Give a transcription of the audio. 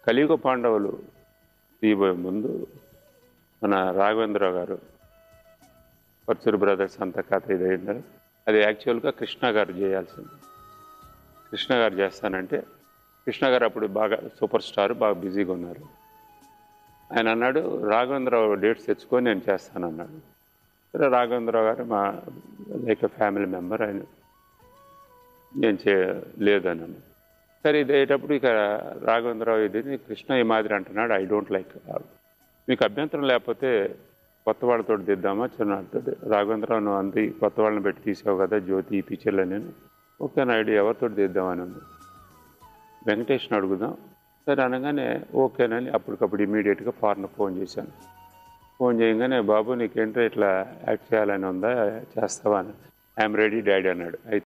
కలియుగ పాండవులు తీయబోయే ముందు మన రాఘవేంద్రరావు గారు పర్చూరు బ్రదర్స్ అంత కథ ఇది అయిందని అది యాక్చువల్గా కృష్ణ గారు చేయాల్సింది కృష్ణ గారు చేస్తానంటే కృష్ణ గారు అప్పుడు బాగా సూపర్ స్టార్ బాగా బిజీగా ఉన్నారు ఆయన అన్నాడు రాఘవేంద్రరావు డేట్స్ తెచ్చుకొని నేను చేస్తానన్నాడు సరే రాఘవేంద్రరావు గారు మా లైక్ ఫ్యామిలీ మెంబర్ ఆయన నేను చే లేదని అన్నాను. సరే ఇది అయ్యేటప్పుడు ఇక రాఘవేంద్రరావు ఇది కృష్ణ ఈ మాదిరి అంటున్నాడు ఐ డోంట్ లైక్ మీకు అభ్యంతరం లేకపోతే కొత్త వాళ్ళతో దిద్దామా చిన్న అంటుంది రాఘవేంద్రరావు నువ్వు అంది కొత్త వాళ్ళని పెట్టి తీసావు కదా జ్యోతి ఈ పిక్చర్లో నేను ఓకే నాయుడు ఎవరితో దిద్దామని ఉంది వెంకటేష్ని అడుగుదాం సరే అనగానే ఓకేనని అప్పటికప్పుడు ఇమీడియట్గా ఫారెన్ ఫోన్ చేశాను ఫోన్ చేయగానే బాబు నీకేంటో ఇట్లా యాక్ట్ చేయాలని ఉందా చేస్తావా అని ఐఎమ్ రెడీ డాడీ అన్నాడు అయితే